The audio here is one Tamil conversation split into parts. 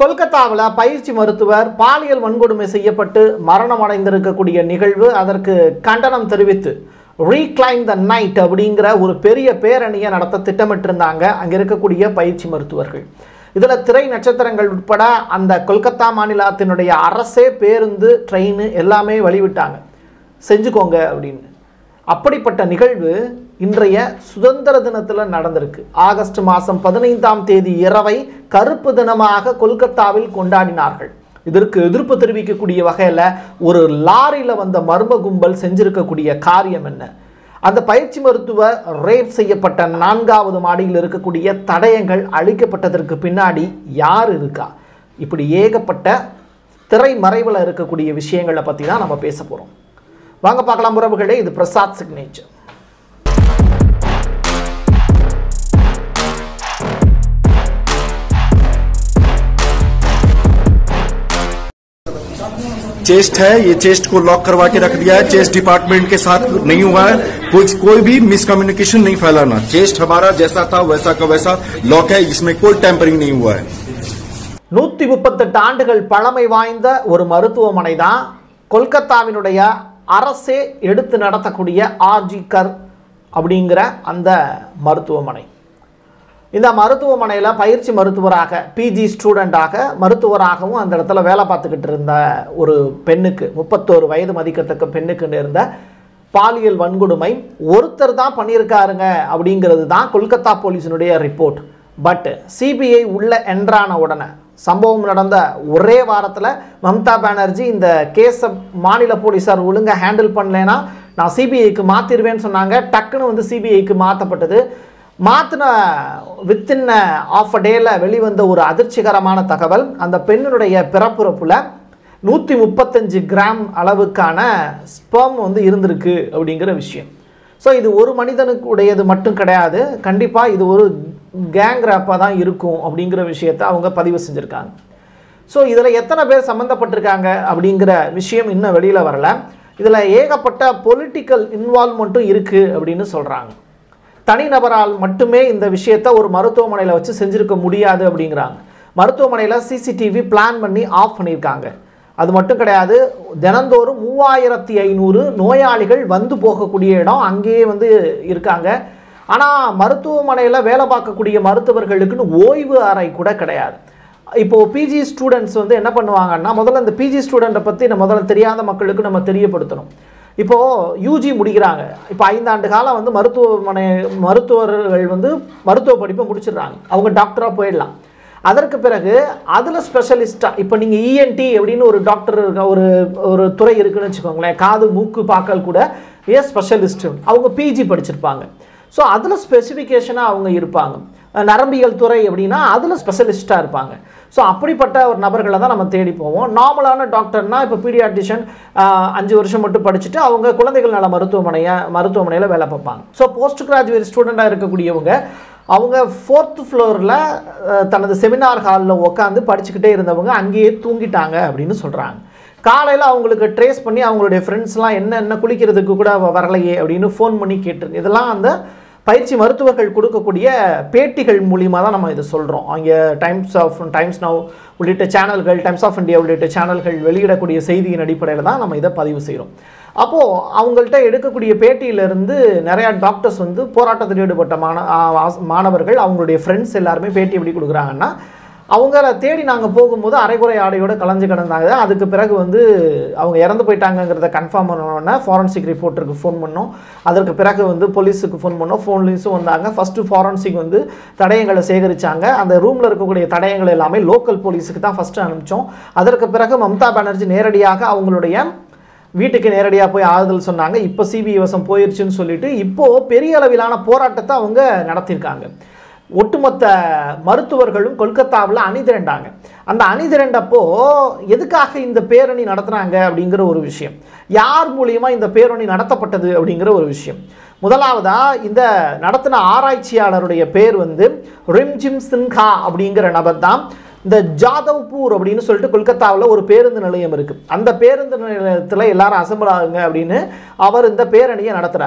கொல்கத்தாவில் பயிற்சி மருத்துவர் பாலியல் வன்கொடுமை செய்யப்பட்டு மரணம் அடைந்திருக்கக்கூடிய நிகழ்வு அதற்கு கண்டனம் தெரிவித்து ரீக்ளைம் த நைட் அப்படிங்கிற ஒரு பெரிய பேரணியை நடத்த திட்டமிட்டிருந்தாங்க அங்கே இருக்கக்கூடிய பயிற்சி மருத்துவர்கள் இதில் திரை நட்சத்திரங்கள் உட்பட அந்த கொல்கத்தா மாநிலத்தினுடைய அரசே பேருந்து ட்ரெயின் எல்லாமே வழிவிட்டாங்க செஞ்சுக்கோங்க அப்படின்னு அப்படிப்பட்ட நிகழ்வு இன்றைய சுதந்திர தினத்தில் நடந்திருக்கு ஆகஸ்ட் மாதம் பதினைந்தாம் தேதி இரவை கருப்பு தினமாக கொல்கத்தாவில் கொண்டாடினார்கள் இதற்கு எதிர்ப்பு தெரிவிக்கக்கூடிய வகையில் ஒரு லாரியில் வந்த மர்ம கும்பல் செஞ்சிருக்கக்கூடிய காரியம் என்ன அந்த பயிற்சி மருத்துவர் ரேப் செய்யப்பட்ட நான்காவது மாடியில் இருக்கக்கூடிய தடயங்கள் அழிக்கப்பட்டதற்கு பின்னாடி யார் இருக்கா இப்படி ஏகப்பட்ட திரைமறைவில் இருக்கக்கூடிய விஷயங்களை பற்றி தான் நம்ம பேச போகிறோம் வாங்க பார்க்கலாம் உறவுகளே இது பிரசாத் சிக்னேச்சர் चेस्ट है ये चेस्ट को लॉक करवा के रख दिया है चेस्ट डिपार्टमेंट के साथ नहीं हुआ है कुछ कोई भी मिसकम्युनिकेशन नहीं फैलाना चेस्ट हमारा जैसा था वैसा का वैसा लॉक है इसमें कोई टेम्परिंग नहीं हुआ है நூற்றி முப்பத்தெட்டு ஆண்டுகள் பழமை வாய்ந்த ஒரு மருத்துவமனை தான் கொல்கத்தாவினுடைய அரசே எடுத்து நடத்தக்கூடிய ஆர்ஜி கர் அப்படிங்கிற அந்த மருத்துவமனை இந்த மருத்துவமனையில் பயிற்சி மருத்துவராக பிஜி ஸ்டூடெண்டாக மருத்துவராகவும் அந்த இடத்துல வேலை பார்த்துக்கிட்டு இருந்த ஒரு பெண்ணுக்கு முப்பத்தோரு வயது மதிக்கத்தக்க பெண்ணுக்கு நேர்ந்த பாலியல் வன்கொடுமை ஒருத்தர் தான் பண்ணியிருக்காருங்க அப்படிங்கிறது தான் கொல்கத்தா போலீஸினுடைய ரிப்போர்ட் பட் சிபிஐ உள்ள என்றான உடனே சம்பவம் நடந்த ஒரே வாரத்தில் மம்தா பானர்ஜி இந்த கேஸை மாநில போலீஸார் ஒழுங்காக ஹேண்டில் பண்ணலைன்னா நான் சிபிஐக்கு மாற்றிடுவேன்னு சொன்னாங்க டக்குன்னு வந்து சிபிஐக்கு மாற்றப்பட்டது மாற்றின வித்தின் ஆஃப் அ டேல வெளிவந்த ஒரு அதிர்ச்சிகரமான தகவல் அந்த பெண்ணினுடைய பிறப்புறப்புல நூற்றி முப்பத்தஞ்சு கிராம் அளவுக்கான ஸ்பெர்ம் வந்து இருந்திருக்கு அப்படிங்கிற விஷயம் ஸோ இது ஒரு மனிதனுக்கு உடையது மட்டும் கிடையாது கண்டிப்பாக இது ஒரு கேங் ரேப்பாக தான் இருக்கும் அப்படிங்கிற விஷயத்தை அவங்க பதிவு செஞ்சுருக்காங்க ஸோ இதில் எத்தனை பேர் சம்மந்தப்பட்டிருக்காங்க அப்படிங்கிற விஷயம் இன்னும் வெளியில் வரல இதில் ஏகப்பட்ட பொலிட்டிக்கல் இன்வால்மெண்ட்டும் இருக்குது அப்படின்னு சொல்கிறாங்க தனிநபரால் மட்டுமே இந்த விஷயத்தை ஒரு மருத்துவமனையில் வச்சு செஞ்சுருக்க முடியாது அப்படிங்கிறாங்க மருத்துவமனையில் சிசிடிவி பிளான் பண்ணி ஆஃப் பண்ணியிருக்காங்க அது மட்டும் கிடையாது தினந்தோறும் மூவாயிரத்தி ஐநூறு நோயாளிகள் வந்து போகக்கூடிய இடம் அங்கேயே வந்து இருக்காங்க ஆனால் மருத்துவமனையில் வேலை பார்க்கக்கூடிய மருத்துவர்களுக்குன்னு ஓய்வு அறை கூட கிடையாது இப்போது பிஜி ஸ்டூடெண்ட்ஸ் வந்து என்ன பண்ணுவாங்கன்னா முதல்ல இந்த பிஜி ஸ்டூடெண்ட்டை பற்றி நம்ம முதல்ல தெரியாத மக்களுக்கு நம்ம தெரியப்படுத்தணும் இப்போது யூஜி முடிக்கிறாங்க இப்போ ஐந்தாண்டு காலம் வந்து மருத்துவமனை மருத்துவர்கள் வந்து மருத்துவ படிப்பை முடிச்சிடுறாங்க அவங்க டாக்டராக போயிடலாம் அதற்கு பிறகு அதில் ஸ்பெஷலிஸ்ட்டாக இப்போ நீங்கள் இஎன்டி அப்படின்னு ஒரு டாக்டர் இருக்க ஒரு ஒரு துறை இருக்குன்னு வச்சுக்கோங்களேன் காது மூக்கு பாக்கல் கூட ஏ ஸ்பெஷலிஸ்ட் அவங்க பிஜி படிச்சிருப்பாங்க ஸோ அதில் ஸ்பெசிஃபிகேஷனாக அவங்க இருப்பாங்க நரம்பியல் துறை அப்படின்னா அதில் ஸ்பெஷலிஸ்ட்டாக இருப்பாங்க ஸோ அப்படிப்பட்ட ஒரு நபர்களை தான் நம்ம தேடி போவோம் நார்மலான டாக்டர்னா இப்போ பீடியாட்ரிஷியன் அஞ்சு வருஷம் மட்டும் படிச்சுட்டு அவங்க குழந்தைகள் நல மருத்துவமனையை மருத்துவமனையில் வேலை பார்ப்பாங்க ஸோ போஸ்ட் கிராஜுவேட் ஸ்டூடெண்ட்டாக இருக்கக்கூடியவங்க அவங்க ஃபோர்த் ஃப்ளோரில் தனது செமினார் ஹாலில் உட்காந்து படிச்சுக்கிட்டே இருந்தவங்க அங்கேயே தூங்கிட்டாங்க அப்படின்னு சொல்கிறாங்க காலையில் அவங்களுக்கு ட்ரேஸ் பண்ணி அவங்களுடைய ஃப்ரெண்ட்ஸ்லாம் என்ன என்ன குளிக்கிறதுக்கு கூட வரலையே அப்படின்னு ஃபோன் பண்ணி கேட்டிருக்கு இதெல்லாம் அந்த பயிற்சி மருத்துவர்கள் கொடுக்கக்கூடிய பேட்டிகள் மூலியமாக தான் நம்ம இதை சொல்கிறோம் அங்கே டைம்ஸ் ஆஃப் டைம்ஸ் நவ் உள்ளிட்ட சேனல்கள் டைம்ஸ் ஆஃப் இந்தியா உள்ளிட்ட சேனல்கள் வெளியிடக்கூடிய செய்தியின் அடிப்படையில் தான் நம்ம இதை பதிவு செய்கிறோம் அப்போது அவங்கள்ட்ட எடுக்கக்கூடிய பேட்டியிலிருந்து நிறையா டாக்டர்ஸ் வந்து போராட்டத்தில் ஈடுபட்ட மாண மாணவர்கள் அவங்களுடைய ஃப்ரெண்ட்ஸ் எல்லாருமே பேட்டி எப்படி கொடுக்குறாங்கன்னா அவங்கள தேடி நாங்கள் போகும்போது அரைகுறை ஆடையோடு கலைஞ்சு கிடந்தாங்க அதுக்கு பிறகு வந்து அவங்க இறந்து போயிட்டாங்கங்கிறத கன்ஃபார்ம் பண்ணோன்னே ஃபாரன்சிக் ரிப்போர்ட்டருக்கு ஃபோன் பண்ணோம் அதற்கு பிறகு வந்து போலீஸுக்கு ஃபோன் பண்ணோம் ஃபோன்லேயும் வந்தாங்க ஃபஸ்ட்டு ஃபாரன்சிக் வந்து தடயங்களை சேகரித்தாங்க அந்த ரூமில் இருக்கக்கூடிய தடயங்கள் எல்லாமே லோக்கல் போலீஸுக்கு தான் ஃபஸ்ட்டு அனுப்பிச்சோம் அதற்கு பிறகு மம்தா பானர்ஜி நேரடியாக அவங்களுடைய வீட்டுக்கு நேரடியாக போய் ஆறுதல் சொன்னாங்க இப்போ சிபிஐ வசம் போயிருச்சுன்னு சொல்லிட்டு இப்போது பெரிய அளவிலான போராட்டத்தை அவங்க நடத்தியிருக்காங்க ஒட்டுமொத்த மருத்துவர்களும் கொல்கத்தாவில் அணிதிரண்டாங்க அந்த அணிதிரண்டப்போ எதுக்காக இந்த பேரணி நடத்துனாங்க அப்படிங்கிற ஒரு விஷயம் யார் மூலியமா இந்த பேரணி நடத்தப்பட்டது அப்படிங்கிற ஒரு விஷயம் முதலாவதா இந்த நடத்தின ஆராய்ச்சியாளருடைய பேர் வந்து ரிம்ஜிம் சின்ஹா அப்படிங்கிற நபர் தான் இந்த ஜாதவ்பூர் அப்படின்னு சொல்லிட்டு கொல்கத்தாவில் ஒரு பேருந்து நிலையம் இருக்குது அந்த பேருந்து நிலையத்தில் எல்லாரும் அசம்பிள் ஆகுங்க அப்படின்னு அவர் இந்த பேரணியை நடத்துகிறார்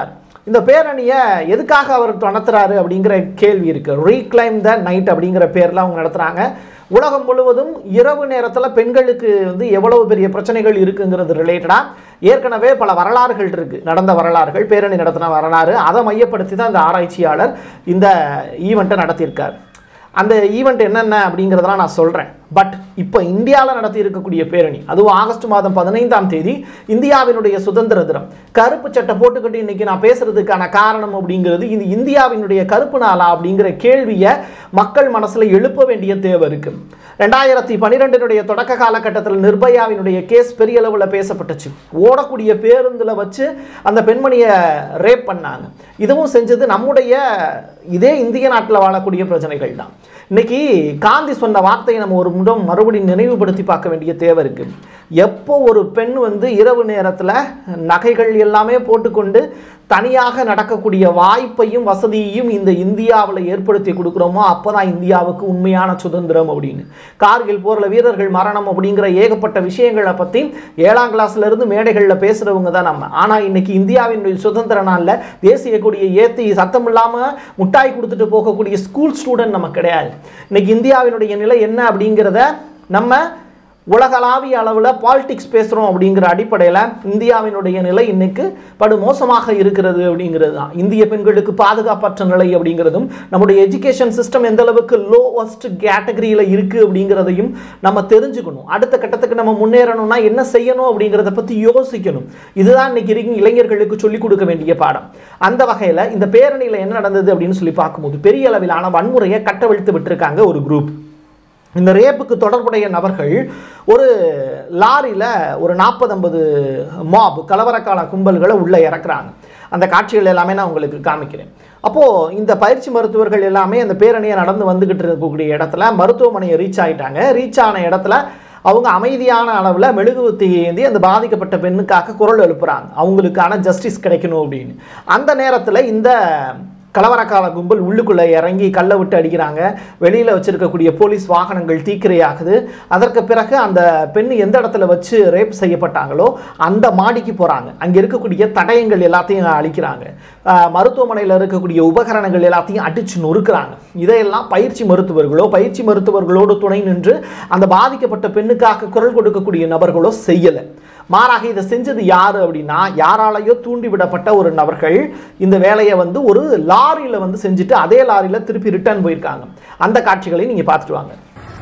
இந்த பேரணியை எதுக்காக அவர் நடத்துறாரு அப்படிங்கிற கேள்வி இருக்கு ரீக்ளைம் த நைட் அப்படிங்கிற பேர்ல அவங்க நடத்துறாங்க உலகம் முழுவதும் இரவு நேரத்தில் பெண்களுக்கு வந்து எவ்வளவு பெரிய பிரச்சனைகள் இருக்குங்கிறது ரிலேட்டடாக ஏற்கனவே பல வரலாறுகள் இருக்கு நடந்த வரலாறுகள் பேரணி நடத்தின வரலாறு அதை மையப்படுத்தி தான் இந்த ஆராய்ச்சியாளர் இந்த ஈவெண்ட்டை நடத்தியிருக்கார் அந்த ஈவெண்ட் என்னென்ன அப்படிங்கிறதெல்லாம் நான் சொல்கிறேன் பட் இப்போ இந்தியாவில் நடத்தி இருக்கக்கூடிய பேரணி அதுவும் ஆகஸ்ட் மாதம் பதினைந்தாம் தேதி இந்தியாவினுடைய சுதந்திர தினம் கருப்பு சட்டை போட்டுக்கிட்டு இன்னைக்கு நான் பேசுறதுக்கான காரணம் அப்படிங்கிறது இது இந்தியாவினுடைய கருப்பு நாளா அப்படிங்கிற கேள்வியை மக்கள் மனசில் எழுப்ப வேண்டிய தேவை இருக்கு ரெண்டாயிரத்தி பன்னிரெண்டினுடைய தொடக்க காலகட்டத்தில் நிர்பயாவினுடைய கேஸ் பெரிய அளவில் பேசப்பட்டுச்சு ஓடக்கூடிய பேருந்தில் வச்சு அந்த பெண்மணியை ரேப் பண்ணாங்க இதுவும் செஞ்சது நம்முடைய இதே இந்திய நாட்டில் வாழக்கூடிய பிரச்சனைகள் தான் இன்னைக்கு காந்தி சொன்ன வார்த்தையை நம்ம ஒரு முடம் மறுபடியும் நினைவுபடுத்தி பார்க்க வேண்டிய தேவை இருக்கு எப்போ ஒரு பெண் வந்து இரவு நேரத்தில் நகைகள் எல்லாமே போட்டுக்கொண்டு தனியாக நடக்கக்கூடிய வாய்ப்பையும் வசதியையும் இந்த இந்தியாவில் ஏற்படுத்தி கொடுக்குறோமோ அப்போ தான் இந்தியாவுக்கு உண்மையான சுதந்திரம் அப்படின்னு கார்கில் போரில் வீரர்கள் மரணம் அப்படிங்கிற ஏகப்பட்ட விஷயங்களை பற்றி ஏழாம் கிளாஸ்ல இருந்து மேடைகளில் பேசுகிறவங்க தான் நம்ம ஆனால் இன்னைக்கு இந்தியாவினுடைய சுதந்திர நாளில் தேசிய கொடியை ஏற்றி சத்தம் இல்லாமல் முட்டாய் கொடுத்துட்டு போகக்கூடிய ஸ்கூல் ஸ்டூடெண்ட் நம்ம கிடையாது இன்னைக்கு இந்தியாவினுடைய நிலை என்ன அப்படிங்கிறத நம்ம உலகளாவிய அளவில் பாலிடிக்ஸ் பேசுகிறோம் அப்படிங்கிற அடிப்படையில் இந்தியாவினுடைய நிலை இன்னைக்கு படு மோசமாக இருக்கிறது அப்படிங்கிறது தான் இந்திய பெண்களுக்கு பாதுகாப்பற்ற நிலை அப்படிங்கிறதும் நம்முடைய எஜுகேஷன் சிஸ்டம் எந்த அளவுக்கு லோவஸ்ட் கேட்டகரியில் இருக்குது அப்படிங்கிறதையும் நம்ம தெரிஞ்சுக்கணும் அடுத்த கட்டத்துக்கு நம்ம முன்னேறணும்னா என்ன செய்யணும் அப்படிங்கிறத பற்றி யோசிக்கணும் இதுதான் இன்னைக்கு இருக்கும் இளைஞர்களுக்கு சொல்லிக் கொடுக்க வேண்டிய பாடம் அந்த வகையில் இந்த பேரணியில் என்ன நடந்தது அப்படின்னு சொல்லி பார்க்கும்போது பெரிய அளவிலான வன்முறையை கட்டவிழ்த்து விட்டுருக்காங்க ஒரு குரூப் இந்த ரேப்புக்கு தொடர்புடைய நபர்கள் ஒரு லாரியில் ஒரு நாற்பது ஐம்பது மாப் கலவரக்கால கும்பல்களை உள்ளே இறக்குறாங்க அந்த காட்சிகள் எல்லாமே நான் உங்களுக்கு காமிக்கிறேன் அப்போது இந்த பயிற்சி மருத்துவர்கள் எல்லாமே அந்த பேரணியை நடந்து வந்துக்கிட்டு இருக்கக்கூடிய இடத்துல மருத்துவமனையை ரீச் ஆகிட்டாங்க ரீச் ஆன இடத்துல அவங்க அமைதியான அளவில் மெழுகுவத்தி ஏந்தி அந்த பாதிக்கப்பட்ட பெண்ணுக்காக குரல் எழுப்புறாங்க அவங்களுக்கான ஜஸ்டிஸ் கிடைக்கணும் அப்படின்னு அந்த நேரத்தில் இந்த கலவரக்கால கும்பல் உள்ளுக்குள்ளே இறங்கி கல்லை விட்டு அடிக்கிறாங்க வெளியில் வச்சிருக்கக்கூடிய போலீஸ் வாகனங்கள் தீக்கிரையாகுது அதற்கு பிறகு அந்த பெண் எந்த இடத்துல வச்சு ரேப் செய்யப்பட்டாங்களோ அந்த மாடிக்கு போகிறாங்க அங்கே இருக்கக்கூடிய தடயங்கள் எல்லாத்தையும் அழிக்கிறாங்க ஆஹ் மருத்துவமனையில் இருக்கக்கூடிய உபகரணங்கள் எல்லாத்தையும் அடிச்சு நொறுக்குறாங்க இதையெல்லாம் பயிற்சி மருத்துவர்களோ பயிற்சி மருத்துவர்களோடு துணை நின்று அந்த பாதிக்கப்பட்ட பெண்ணுக்காக குரல் கொடுக்கக்கூடிய நபர்களோ செய்யலை மாறாக இதை செஞ்சது யாரு அப்படின்னா யாராலையோ தூண்டி விடப்பட்ட ஒரு நபர்கள் இந்த வேலையை வந்து ஒரு லாரியில் வந்து செஞ்சுட்டு அதே லாரியில் திருப்பி ரிட்டர்ன் போயிருக்காங்க அந்த காட்சிகளை நீங்கள் பார்த்துட்டு வாங்க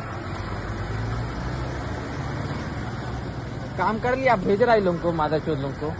काम कर लिया भेज रहा है लोगों को माता चौध लोगों को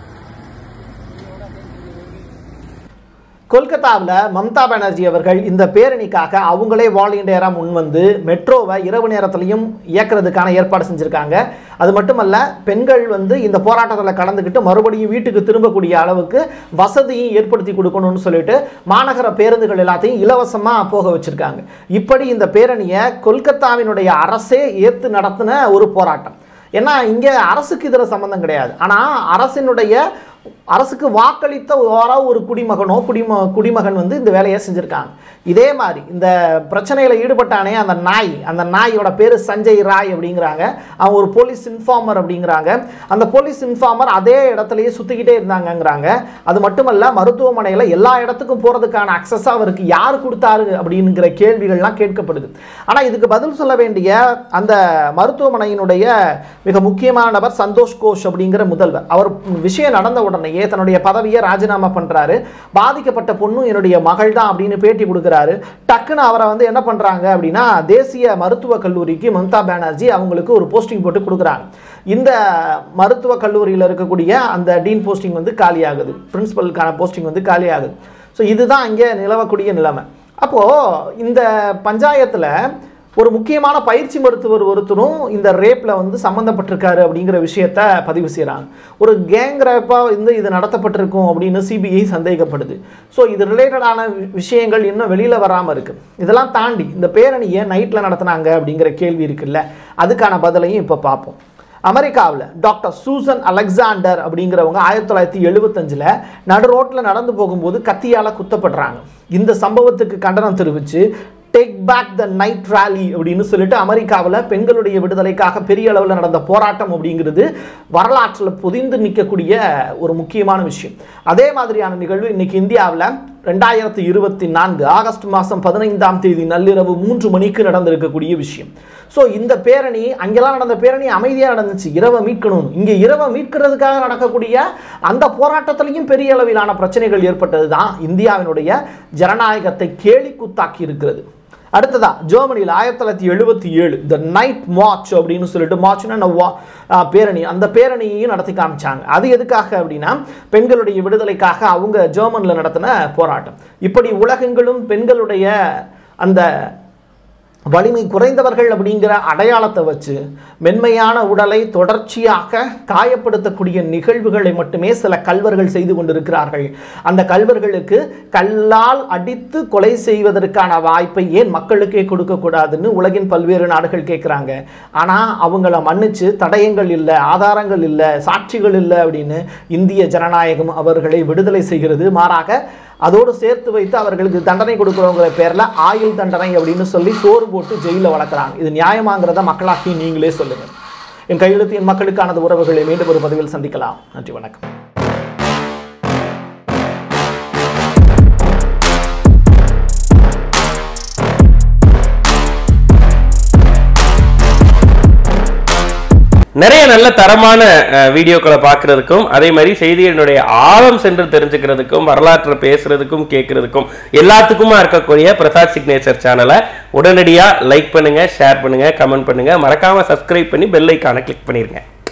கொல்கத்தாவில் மம்தா பானர்ஜி அவர்கள் இந்த பேரணிக்காக அவங்களே வாலண்டியராக முன் வந்து மெட்ரோவை இரவு நேரத்துலையும் இயக்குறதுக்கான ஏற்பாடு செஞ்சுருக்காங்க அது மட்டுமல்ல பெண்கள் வந்து இந்த போராட்டத்தில் கலந்துக்கிட்டு மறுபடியும் வீட்டுக்கு திரும்பக்கூடிய அளவுக்கு வசதியும் ஏற்படுத்தி கொடுக்கணும்னு சொல்லிட்டு மாநகர பேருந்துகள் எல்லாத்தையும் இலவசமாக போக வச்சுருக்காங்க இப்படி இந்த பேரணியை கொல்கத்தாவினுடைய அரசே ஏற்று நடத்தின ஒரு போராட்டம் ஏன்னா இங்கே அரசுக்கு இதில் சம்மந்தம் கிடையாது ஆனால் அரசினுடைய அரசுக்கு வாக்களித்த யாரோ ஒரு குடிமகனோ குடிம குடிமகன் வந்து இந்த வேலையை செஞ்சுருக்காங்க இதே மாதிரி இந்த பிரச்சனையில் ஈடுபட்டானே அந்த நாய் அந்த நாயோட பேர் சஞ்சய் ராய் அப்படிங்கிறாங்க அவன் ஒரு போலீஸ் இன்ஃபார்மர் அப்படிங்கிறாங்க அந்த போலீஸ் இன்ஃபார்மர் அதே இடத்துலையே சுற்றிக்கிட்டே இருந்தாங்கங்கிறாங்க அது மட்டுமல்ல மருத்துவமனையில் எல்லா இடத்துக்கும் போகிறதுக்கான அக்சஸ் அவருக்கு யார் கொடுத்தாரு அப்படிங்கிற கேள்விகள்லாம் கேட்கப்படுது ஆனால் இதுக்கு பதில் சொல்ல வேண்டிய அந்த மருத்துவமனையினுடைய மிக முக்கியமான நபர் சந்தோஷ் கோஷ் அப்படிங்கிற முதல்வர் அவர் விஷயம் நடந்த உடனேயே தன்னுடைய பதவியை ராஜினாமா பண்றாரு பாதிக்கப்பட்ட பொண்ணும் என்னுடைய மகள் தான் அப்படின்னு பேட்டி கொடுக்குறாரு டக்குன்னு அவரை வந்து என்ன பண்றாங்க அப்படின்னா தேசிய மருத்துவக் கல்லூரிக்கு மம்தா பானர்ஜி அவங்களுக்கு ஒரு போஸ்டிங் போட்டு கொடுக்குறாங்க இந்த மருத்துவக் கல்லூரியில் இருக்கக்கூடிய அந்த டீன் போஸ்டிங் வந்து காலியாகுது பிரின்சிபலுக்கான போஸ்டிங் வந்து காலியாகுது ஸோ இதுதான் இங்கே நிலவக்கூடிய நிலைமை அப்போது இந்த பஞ்சாயத்தில் ஒரு முக்கியமான பயிற்சி மருத்துவர் ஒருத்தரும் இந்த ரேப்பில் வந்து சம்மந்தப்பட்டிருக்காரு அப்படிங்கிற விஷயத்த பதிவு செய்கிறாங்க ஒரு கேங் ரேப்பாக வந்து இது நடத்தப்பட்டிருக்கும் அப்படின்னு சிபிஐ சந்தேகப்படுது ஸோ இது ரிலேட்டடான விஷயங்கள் இன்னும் வெளியில் வராமல் இருக்குது இதெல்லாம் தாண்டி இந்த பேரணியை நைட்டில் நடத்துனாங்க அப்படிங்கிற கேள்வி இருக்குல்ல அதுக்கான பதிலையும் இப்போ பார்ப்போம் அமெரிக்காவில் டாக்டர் சூசன் அலெக்சாண்டர் அப்படிங்கிறவங்க ஆயிரத்தி தொள்ளாயிரத்தி எழுபத்தஞ்சில் நடு ரோட்டில் நடந்து போகும்போது கத்தியால் குத்தப்படுறாங்க இந்த சம்பவத்துக்கு கண்டனம் தெரிவித்து take back the night rally அப்படின்னு சொல்லிட்டு அமெரிக்காவில் பெண்களுடைய விடுதலைக்காக பெரிய அளவில் நடந்த போராட்டம் அப்படிங்கிறது வரலாற்றில் புதிந்து நிற்கக்கூடிய ஒரு முக்கியமான விஷயம் அதே மாதிரியான நிகழ்வு இன்னைக்கு இந்தியாவில் ரெண்டாயிரத்தி இருபத்தி நான்கு ஆகஸ்ட் மாதம் பதினைந்தாம் தேதி நள்ளிரவு மூன்று மணிக்கு நடந்திருக்கக்கூடிய விஷயம் ஸோ இந்த பேரணி அங்கெல்லாம் நடந்த பேரணி அமைதியாக நடந்துச்சு இரவை மீட்கணும் இங்கே இரவை மீட்கிறதுக்காக நடக்கக்கூடிய அந்த போராட்டத்திலையும் பெரிய அளவிலான பிரச்சனைகள் ஏற்பட்டது தான் இந்தியாவினுடைய ஜனநாயகத்தை கேலிக்குத்தாக்கி இருக்கிறது அடுத்ததா ஜெர்மனியில் ஆயிரத்தி தொள்ளாயிரத்தி எழுபத்தி ஏழு த நைட் மார்ச் அப்படின்னு சொல்லிட்டு மார்ச்னா பேரணி அந்த பேரணியையும் நடத்தி காமிச்சாங்க அது எதுக்காக அப்படின்னா பெண்களுடைய விடுதலைக்காக அவங்க ஜெர்மனியில் நடத்தின போராட்டம் இப்படி உலகெங்கிலும் பெண்களுடைய அந்த வலிமை குறைந்தவர்கள் அப்படிங்கிற அடையாளத்தை வச்சு மென்மையான உடலை தொடர்ச்சியாக காயப்படுத்தக்கூடிய நிகழ்வுகளை மட்டுமே சில கல்வர்கள் செய்து கொண்டிருக்கிறார்கள் அந்த கல்வர்களுக்கு கல்லால் அடித்து கொலை செய்வதற்கான வாய்ப்பை ஏன் மக்களுக்கே கொடுக்கக்கூடாதுன்னு உலகின் பல்வேறு நாடுகள் கேட்குறாங்க ஆனால் அவங்கள மன்னிச்சு தடயங்கள் இல்லை ஆதாரங்கள் இல்லை சாட்சிகள் இல்லை அப்படின்னு இந்திய ஜனநாயகம் அவர்களை விடுதலை செய்கிறது மாறாக அதோடு சேர்த்து வைத்து அவர்களுக்கு தண்டனை கொடுக்குறவங்கிற பேரில் ஆயுள் தண்டனை அப்படின்னு சொல்லி சோறு போட்டு ஜெயிலில் வளர்க்குறாங்க இது நியாயமாங்கிறத மக்களாக்கி நீங்களே சொல்லுங்கள் என் கையெழுத்து என் மக்களுக்கானது உறவுகளை மீண்டும் ஒரு பதிவில் சந்திக்கலாம் நன்றி வணக்கம் நிறைய நல்ல தரமான அஹ், வீடியோக்களை பார்க்கறதுக்கும் அதே மாதிரி செய்திகளினுடைய ஆழம் சென்று தெரிஞ்சுக்கிறதுக்கும் வரலாற்றை பேசுறதுக்கும் கேட்கறதுக்கும் எல்லாத்துக்குமா இருக்கக்கூடிய பிரசாத் சிக்னேச்சர் சேனலை உடனடியாக லைக் பண்ணுங்க ஷேர் பண்ணுங்க கமெண்ட் பண்ணுங்க மறக்காம சப்ஸ்கிரைப் பண்ணி பெல் ஐக்கானை கிளிக் பண்ணிருங்க